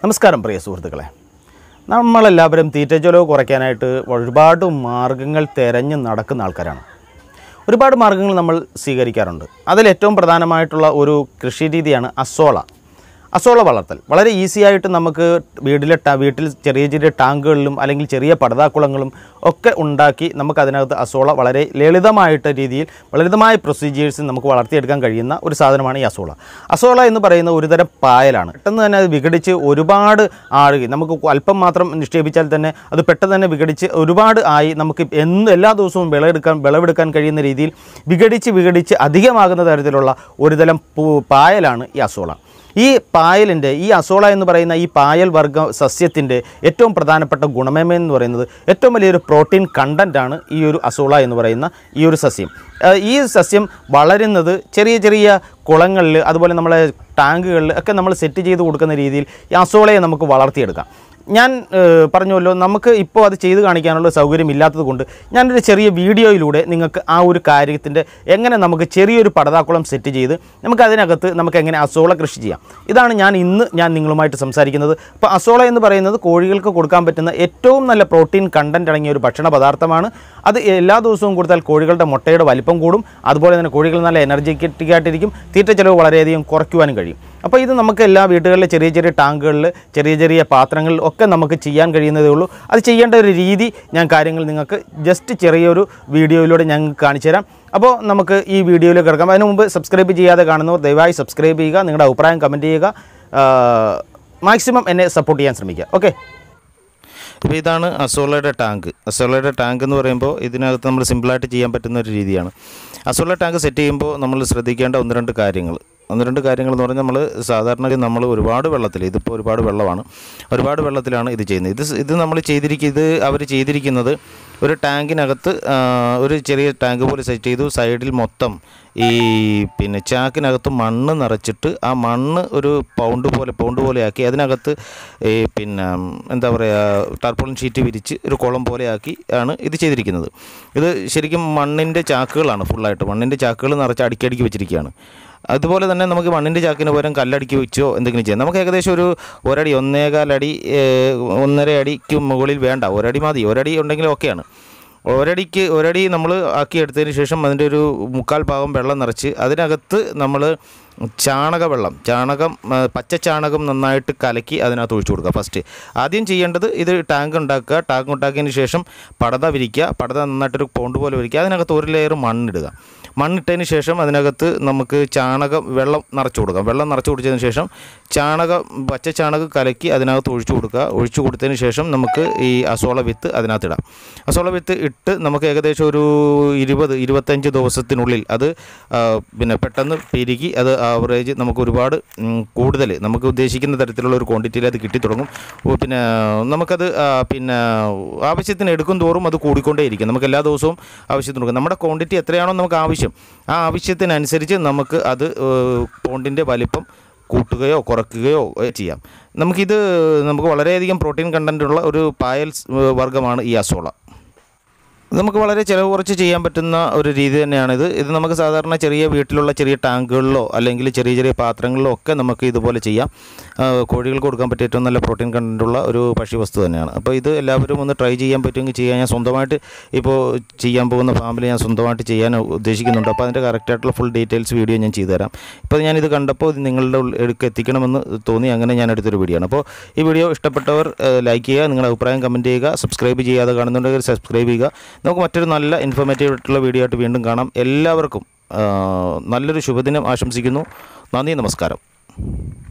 നമസ്കാരം പ്രിയ സുഹൃത്തുക്കളെ നമ്മളെല്ലാവരും തീറ്റ ചെലവ് കുറയ്ക്കാനായിട്ട് ഒരുപാട് മാർഗങ്ങൾ തിരഞ്ഞ് നടക്കുന്ന ആൾക്കാരാണ് ഒരുപാട് മാർഗങ്ങൾ നമ്മൾ സ്വീകരിക്കാറുണ്ട് അതിൽ ഏറ്റവും പ്രധാനമായിട്ടുള്ള ഒരു കൃഷി രീതിയാണ് അസോള അസോള വളർത്തൽ വളരെ ഈസി ആയിട്ട് നമുക്ക് വീട്ടിലെ ട- വീട്ടിൽ ചെറിയ ചെറിയ ടാങ്കുകളിലും അല്ലെങ്കിൽ ചെറിയ പടതാക്കുളങ്ങളും ഒക്കെ ഉണ്ടാക്കി നമുക്ക് അതിനകത്ത് അസോള വളരെ ലളിതമായിട്ട് രീതിയിൽ ലളിതമായ പ്രൊസീജിയേഴ്സ് നമുക്ക് വളർത്തിയെടുക്കാൻ കഴിയുന്ന ഒരു സാധനമാണ് ഈ അസോള അസോള എന്ന് പറയുന്ന ഒരുതരം പായലാണ് പെട്ടെന്ന് തന്നെ അത് വിഘടിച്ച് ഒരുപാട് ആഴുകി നമുക്ക് അല്പം മാത്രം നിക്ഷേപിച്ചാൽ തന്നെ അത് പെട്ടെന്ന് തന്നെ വിഘടിച്ച് ഒരുപാട് ആയി നമുക്ക് എന്ന് എല്ലാ ദിവസവും വിളവെടുക്കാൻ വിളവെടുക്കാൻ കഴിയുന്ന രീതിയിൽ വിഘടിച്ച് വിഘടിച്ച് അധികമാകുന്ന തരത്തിലുള്ള ഒരുതരം പൂ- പായലാണ് ഈ അസോള ഈ പായലിൻ്റെ ഈ അസോള എന്ന് പറയുന്ന ഈ പായൽ വർഗ സസ്യത്തിൻ്റെ ഏറ്റവും പ്രധാനപ്പെട്ട ഗുണമേന്മ എന്ന് പറയുന്നത് ഏറ്റവും വലിയൊരു പ്രോട്ടീൻ കണ്ടൻ്റാണ് ഈ ഒരു അസോള എന്ന് പറയുന്ന ഈ ഒരു സസ്യം ഏഹ് ഈ സസ്യം വളരുന്നത് ചെറിയ ചെറിയ കുളങ്ങളിൽ അതുപോലെ നമ്മളെ ടാങ്കുകളിൽ ഒക്കെ നമ്മൾ സെറ്റ് ചെയ്ത് കൊടുക്കുന്ന രീതിയിൽ ഈ അസോളയെ നമുക്ക് വളർത്തിയെടുക്കാം ഞാൻ ഏഹ്, പറഞ്ഞുവല്ലോ നമുക്ക് ഇപ്പോൾ അത് ചെയ്ത് കാണിക്കാനുള്ള സൗകര്യം ഇല്ലാത്തത് കൊണ്ട് ഞാനൊരു ചെറിയ വീഡിയോയിലൂടെ നിങ്ങൾക്ക് ആ ഒരു കാര്യത്തിൻ്റെ എങ്ങനെ നമുക്ക് ചെറിയൊരു പടതാക്കുളം സെറ്റ് ചെയ്ത് നമുക്ക് അതിനകത്ത് നമുക്ക് എങ്ങനെ അസോള കൃഷി ചെയ്യാം ഇതാണ് ഞാൻ ഇന്ന് ഞാൻ നിങ്ങളുമായിട്ട് സംസാരിക്കുന്നത് അപ്പോൾ അസോള എന്ന് പറയുന്നത് കോഴികൾക്ക് കൊടുക്കാൻ പറ്റുന്ന ഏറ്റവും നല്ല പ്രോട്ടീൻ കണ്ടൻറ്റ് അടങ്ങിയ ഒരു ഭക്ഷണ പദാർത്ഥമാണ് അത് എല്ലാ ദിവസവും കൊടുത്താൽ കോഴികളുടെ മുട്ടയുടെ വലിപ്പം കൂടും അതുപോലെ തന്നെ കോഴികൾ നല്ല എനർജറ്റിക് ആയിട്ടിരിക്കും തീറ്റ ചെലവ് വളരെയധികം കുറയ്ക്കുവാനും കഴിയും അപ്പോൾ ഇത് നമുക്ക് എല്ലാ വീടുകളിലെ ചെറിയ ചെറിയ ടാങ്കുകളിൽ ചെറിയ ചെറിയ പാത്രങ്ങളിൽ ഒക്കെ നമുക്ക് ചെയ്യാൻ കഴിയുന്നതേ ഉള്ളൂ അത് ചെയ്യേണ്ട ഒരു രീതി ഞാൻ കാര്യങ്ങൾ നിങ്ങൾക്ക് ജസ്റ്റ് ചെറിയൊരു വീഡിയോയിലൂടെ ഞാൻ കാണിച്ചു തരാം അപ്പോൾ നമുക്ക് ഈ വീഡിയോയിലേക്ക് കിടക്കാം അതിന് മുമ്പ് സബ്സ്ക്രൈബ് ചെയ്യാതെ കാണുന്നവർ ദയവായി സബ്സ്ക്രൈബ് ചെയ്യുക നിങ്ങളുടെ അഭിപ്രായം കമൻറ്റ് ചെയ്യുക മാക്സിമം എന്നെ സപ്പോർട്ട് ചെയ്യാൻ ശ്രമിക്കുക ഓക്കെ ഇപ്പോൾ ഇതാണ് അസോളയുടെ ടാങ്ക് അസോളയുടെ ടാങ്ക് എന്ന് പറയുമ്പോൾ ഇതിനകത്ത് നമ്മൾ സിമ്പിളായിട്ട് ചെയ്യാൻ പറ്റുന്ന ഒരു രീതിയാണ് അസോള ടാങ്ക് സെറ്റ് ചെയ്യുമ്പോൾ നമ്മൾ ശ്രദ്ധിക്കേണ്ട ഒന്ന് രണ്ട് കാര്യങ്ങൾ ഒന്ന് രണ്ട് കാര്യങ്ങൾ എന്ന് പറഞ്ഞാൽ നമ്മൾ സാധാരണ നമ്മൾ ഒരുപാട് വെള്ളത്തിൽ ഇതിപ്പോൾ ഒരുപാട് വെള്ളമാണ് ഒരുപാട് വെള്ളത്തിലാണ് ഇത് ചെയ്യുന്നത് ഇത് സ് ഇത് നമ്മൾ ചെയ്തിരിക്കുക ഇത് അവർ ചെയ്തിരിക്കുന്നത് ഒരു ടാങ്കിനകത്ത് ആ, ഒരു ചെറിയ ടാങ്ക് പോലെ സെറ്റ് ചെയ്തു സൈഡിൽ മൊത്തം ഈ പിന്നെ ചാക്കിനകത്ത് മണ്ണ് നിറച്ചിട്ട് ആ മണ്ണ് ഒരു പൗണ്ട് പോലെ പൗണ്ട് പോലെ ആക്കി അതിനകത്ത് ഈ പിന്നെ എന്താ പറയുക ടാർപോളിൻ ഷീറ്റ് വിരിച്ച് ഒരു കുളം പോലെ ആക്കി ആണ് ഇത് ചെയ്തിരിക്കുന്നത് ഇത് ശരിക്കും മണ്ണിൻ്റെ ചാക്കുകളാണ് ഫുള്ളായിട്ട് മണ്ണിൻ്റെ ചാക്കുകൾ നിറച്ച് അടുക്കി വെച്ചിരിക്കുകയാണ് അതുപോലെ തന്നെ നമുക്ക് മണ്ണിൻ്റെ ചാക്കിന് പകരം കല്ലടിക്ക് വെച്ചോ എന്തെങ്കിലും ചെയ്യാം നമുക്ക് ഏകദേശം ഒരു ഒരടി ഒന്നേകാലടി ഏഹ്, ഒന്നര അടിക്ക് മുകളിൽ വേണ്ട ഒരടി മതി ഒരടി ഉണ്ടെങ്കിൽ ഓക്കെയാണ് ഒരടിക്ക് ഒരടി നമ്മൾ ആക്കിയെടുത്തതിന് ശേഷം അതിൻ്റെ ഒരു മുക്കാൽ ഭാഗം വെള്ളം നിറച്ച് അതിനകത്ത് നമ്മൾ ചാണകവെള്ളം ചാണകം ആ, പച്ച ചാണകം നന്നായിട്ട് കലക്കി അതിനകത്ത് ഒഴിച്ചു കൊടുക്കുക ഫസ്റ്റ് ആദ്യം ചെയ്യേണ്ടത് ഇത് ടാങ്ക് ഉണ്ടാക്കുക ടാങ്ക് ഉണ്ടാക്കിയതിന് ശേഷം പടത വിരിക്കുക പടത നന്നായിട്ടൊരു പോണ്ട് പോലെ വിരിക്കുക അതിനകത്ത് ഒരു ലെയർ മണ്ണിടുക മണ്ണിട്ടതിന് ശേഷം അതിനകത്ത് നമുക്ക് ചാണകം വെള്ളം നിറച്ചു കൊടുക്കാം വെള്ളം നിറച്ചു കൊടുത്തതിന് ശേഷം ചാണകം പച്ച ചാണകം കലക്കി അതിനകത്ത് ഒഴിച്ചു കൊടുക്കുക ഒഴിച്ചു കൊടുത്തതിന് ശേഷം നമുക്ക് ഈ അസോള വിത്ത് അതിനകത്ത് ഇടാം അസോള വിത്ത് ഇട്ട് നമുക്ക് ഏകദേശം ഒരു ഇരുപത് ഇരുപത്തഞ്ച് ദിവസത്തിനുള്ളിൽ അത് ആ, പിന്നെ പെട്ടെന്ന് പെരുകി അത് ആവറേജ് നമുക്ക് ഒരുപാട് കൂടുതൽ നമുക്ക് ഉദ്ദേശിക്കുന്ന തരത്തിലുള്ള ഒരു ക്വാണ്ടിറ്റിയിൽ അത് കിട്ടിത്തുടങ്ങും ഓ, പിന്നെ നമുക്കത് ആ, പിന്നെ ആവശ്യത്തിന് എടുക്കും തോറും അത് കൂടിക്കൊണ്ടേയിരിക്കും നമുക്ക് എല്ലാ ദിവസവും ആവശ്യത്തിന് കൊടുക്കും നമ്മുടെ ക്വാണ്ടിറ്റി എത്രയാണോ നമുക്ക് ആവശ്യം ആ ആവശ്യത്തിനനുസരിച്ച് നമുക്ക് അത് പോണ്ടിൻ്റെ വലിപ്പം കൂട്ടുകയോ കുറയ്ക്കുകയോ ഏ, ചെയ്യാം നമുക്കിത് നമുക്ക് വളരെയധികം പ്രോട്ടീൻ കണ്ടൻറ്റുള്ള ഒരു പായൽ സ്, ഏ, വർഗ്ഗമാണ് ഈ അസോള ഇത് നമുക്ക് വളരെ ചിലവ് കുറച്ച് ചെയ്യാൻ പറ്റുന്ന ഒരു രീതി തന്നെയാണിത് ഇത് നമുക്ക് സാധാരണ ചെറിയ വീട്ടിലുള്ള ചെറിയ ടാങ്കുകളിലോ അല്ലെങ്കിൽ ചെറിയ ചെറിയ പാത്രങ്ങളിലോ ഒക്കെ നമുക്ക് ഇതുപോലെ ചെയ്യാം ആ, കോഴികൾക്ക് കൊടുക്കാൻ പറ്റിയ ഏറ്റവും നല്ല പ്രോട്ടീൻ കണ്ടൻറ്റുള്ള ഒരു ഭക്ഷ്യവസ്തു തന്നെയാണ് അപ്പോൾ ഇത് എല്ലാവരും ഒന്ന് ട്രൈ ചെയ്യാൻ പറ്റുമെങ്കിൽ ചെയ്യാൻ ഞാൻ സ്വന്തമായിട്ട് ഇപ്പോൾ ചെയ്യാൻ പോകുന്ന ഫാമിലി ഞാൻ സ്വന്തമായിട്ട് ചെയ്യാൻ ഉദ്ദേശിക്കുന്നുണ്ട് അപ്പോൾ അതിൻ്റെ കറക്റ്റായിട്ടുള്ള ഫുൾ ഡീറ്റെയിൽസ് വീഡിയോ ഞാൻ ചെയ്തു തരാം ഇപ്പോൾ ഞാനിത് കണ്ടപ്പോൾ ഇത് നിങ്ങളുടെ അടുക്ക് എത്തിക്കണമെന്ന് തോന്നി അങ്ങനെ ഞാൻ എടുത്തൊരു വീഡിയോ ആണ് അപ്പോൾ ഈ വീഡിയോ ഇഷ്ടപ്പെട്ടവർ ലൈക്ക് ചെയ്യുക നിങ്ങളുടെ അഭിപ്രായം കമൻറ്റ് ചെയ്യുക സബ്സ്ക്രൈബ് ചെയ്യാതെ കാണുന്നുണ്ടെങ്കിൽ സബ്സ്ക്രൈബ് ചെയ്യുക നമുക്ക് മറ്റൊരു നല്ല ഇൻഫോർമേറ്റീവ് ആയിട്ടുള്ള വീഡിയോ ആയിട്ട് വീണ്ടും കാണാം എല്ലാവർക്കും ആ, നല്ലൊരു ശുഭദിനം ആശംസിക്കുന്നു നന്ദി നമസ്കാരം